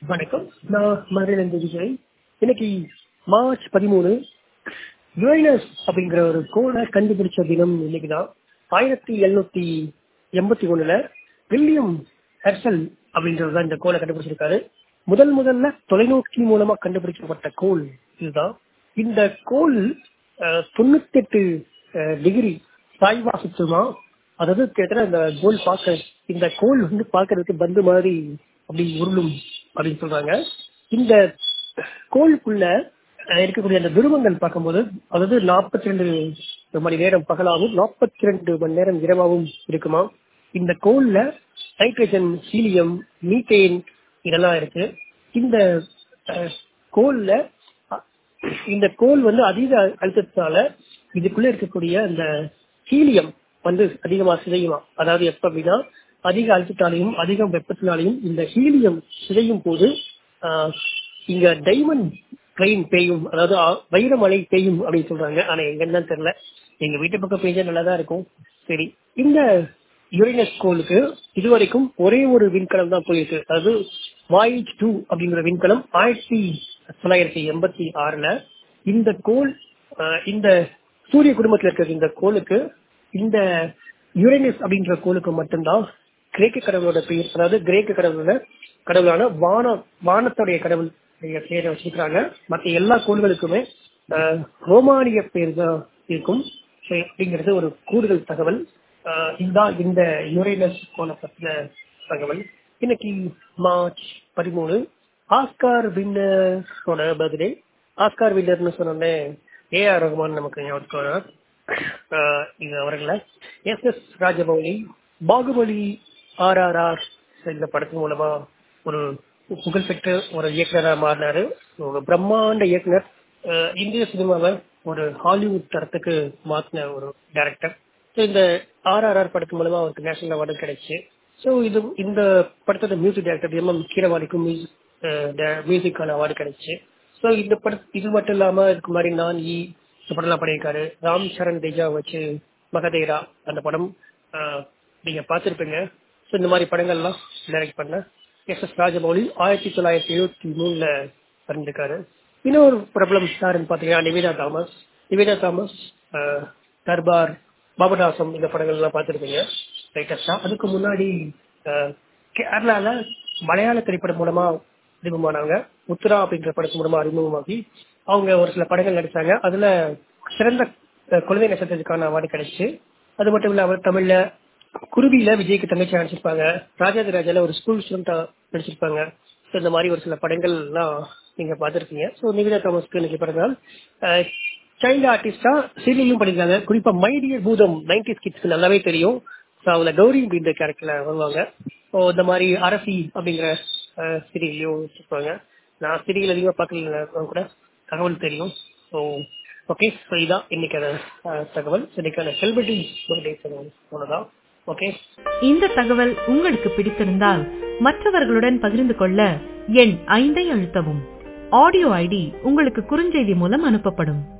வணக்கம் நான் மதுரையிலிருந்து விஜய் இன்னைக்கு மார்ச் பதிமூணு யுரைனஸ் அப்படிங்கிற ஒரு கோளை கண்டுபிடிச்ச தினம் இன்னைக்கு தான் ஆயிரத்தி எழுநூத்தி எண்பத்தி ஒண்ணுல வில்லியம் ஹெர்சல் அப்படின்றவர் தான் இந்த கோளை கண்டுபிடிச்சிருக்காரு முதல் முதல்ல தொலைநோக்கி மூலமா கண்டுபிடிக்கப்பட்ட கோள் இதுதான் இந்த கோள் தொண்ணூத்தி எட்டு டிகிரி சாய்வா சுத்துமா அதாவது கேட்டா இந்த கோல் பார்க்க இந்த கோல் வந்து பார்க்கறதுக்கு பந்து மாதிரி அப்படி உருளும் அப்படின்னு சொல்றாங்க இந்த கோளுக்குள்ள இருக்கக்கூடிய அந்த துருவங்கள் பார்க்கும்போது அதாவது நாற்பத்தி ரெண்டு மணி நேரம் பகலாகவும் நாற்பத்தி ரெண்டு மணி நேரம் இரவாகவும் இருக்குமா இந்த கோல்ல நைட்ரஜன் ஹீலியம் மீத்தேன் இதெல்லாம் இருக்கு இந்த கோல்ல இந்த கோல் வந்து அதிக அழுத்தத்தால இதுக்குள்ள இருக்கக்கூடிய அந்த ஹீலியம் வந்து அதிகமா சிதையுமா அதாவது எப்ப அப்படின்னா அதிக அழுத்தத்தாலையும் அதிக வெப்பத்தினாலையும் இந்த ஹீலியம் சிதையும் போது இங்க டைமண்ட் ட்ரெயின் பெய்யும் அதாவது வைரமழை பெய்யும் அப்படின்னு சொல்றாங்க ஆனா எங்கன்னு தெரியல எங்க வீட்டு பக்கம் பெய்ஞ்சா நல்லா தான் இருக்கும் சரி இந்த யுரேனஸ் கோளுக்கு இதுவரைக்கும் ஒரே ஒரு விண்கலம் தான் போயிருக்கு அதாவது வாயிஜ் டூ அப்படிங்கிற விண்கலம் ஆயிரத்தி தொள்ளாயிரத்தி எண்பத்தி ஆறுல இந்த கோள் இந்த சூரிய குடும்பத்தில் இருக்கிற இந்த கோளுக்கு இந்த யுரேனஸ் அப்படின்ற கோளுக்கு மட்டும்தான் கிரேக்க கடவுளோட பெயர் அதாவது கிரேக்க கடவுளோட கடவுளான வான வானத்துடைய கடவுள் பேரை வச்சிருக்கிறாங்க மற்ற எல்லா கோள்களுக்குமே ரோமானிய பேர் தான் இருக்கும் அப்படிங்கிறது ஒரு கூடுதல் தகவல் இதுதான் இந்த யுரேனஸ் கோளை பற்றின தகவல் இன்னைக்கு மார்ச் பதிமூணு ஆஸ்கார் வின்னரோட பர்த்டே ஆஸ்கார் வின்னர்னு சொன்னோடனே ஏ ஆர் ரஹ்மான் நமக்கு ஞாபகம் இது அவர்களை S S Rajamouli Baahubali R R R இந்த படத்தின் மூலமா ஒரு புகழ்பெற்ற ஒரு இயக்குனராக மாறினாரு ஒரு பிரம்மாண்ட இயக்குனர் இந்திய சினிமாவை ஒரு ஹாலிவுட் தரத்துக்கு மாத்தின ஒரு டைரக்டர் ஸோ இந்த ஆர் ஆர் ஆர் படத்தின் மூலமா அவருக்கு நேஷனல் அவார்டு கிடைச்சு ஸோ இது இந்த படத்தோட மியூசிக் டைரக்டர் எம் எம் கீரவாணிக்கும் மியூசிக்கான அவார்டு கிடைச்சு ஸோ இந்த படம் இது மட்டும் இல்லாம இதுக்கு மாதிரி நான் ஈ இந்த படம்லாம் பண்ணியிருக்காரு ராம் சரண் தேஜா வச்சு மகதேரா அந்த படம் நீங்க பார்த்துருப்பீங்க ஸோ இந்த மாதிரி படங்கள்லாம் டைரக்ட் பண்ண எஸ் எஸ் ராஜமௌலி ஆயிரத்தி தொள்ளாயிரத்தி எழுபத்தி மூணுல பிறந்திருக்காரு இன்னொரு பிரபலம் யாருன்னு பாத்தீங்கன்னா நிவேதா தாமஸ் நிவேதா தாமஸ் தர்பார் பாபநாசம் இந்த படங்கள்லாம் பார்த்துருப்பீங்க ரைட்டஸ்டா அதுக்கு முன்னாடி கேரளால மலையாள திரைப்படம் மூலமா அறிமுகமானாங்க உத்ரா அப்படின்ற படத்து மூலமா அறிமுகமாகி அவங்க ஒரு சில படங்கள் நடிச்சாங்க அதுல சிறந்த குழந்தை நட்சத்திரத்துக்கான அவார்டு கிடைச்சு அது மட்டும் இல்லாம தமிழ்ல குருவியில விஜய்க்கு தங்கச்சி நடிச்சிருப்பாங்க ராஜாதி ராஜால ஒரு ஸ்கூல் ஸ்டூடெண்டா நடிச்சிருப்பாங்க ஸோ இந்த மாதிரி ஒரு சில படங்கள் எல்லாம் நீங்க பார்த்துருக்கீங்க ஸோ நிவேதா தாமஸ்க்கு இன்னைக்கு பிறந்தநாள் சைல்டு ஆர்டிஸ்டா சீரியலும் பண்ணிருக்காங்க குறிப்பா மைடியர் பூதம் நைன்டி கிட்ஸ்க்கு நல்லாவே தெரியும் ஸோ அவங்க கௌரி அப்படின்ற கேரக்டர்ல வருவாங்க ஸோ இந்த மாதிரி அரசி அப்படிங்கிற சீரியல்லையும் வச்சிருப்பாங்க நான் சீரியல் அதிகமாக பார்க்கல கூட தகவல் தெரியும் ஸோ ஓகே ஸோ இதான் இன்னைக்கான தகவல் இன்னைக்கான செலிபிரிட்டி பர்த்டே அவ்வளோதான் ஓகே இந்த தகவல் உங்களுக்கு பிடித்திருந்தால் மற்றவர்களுடன் பகிர்ந்து கொள்ள எண் ஐந்தை அழுத்தவும் ஆடியோ ஐடி உங்களுக்கு குறுஞ்செய்தி மூலம் அனுப்பப்படும்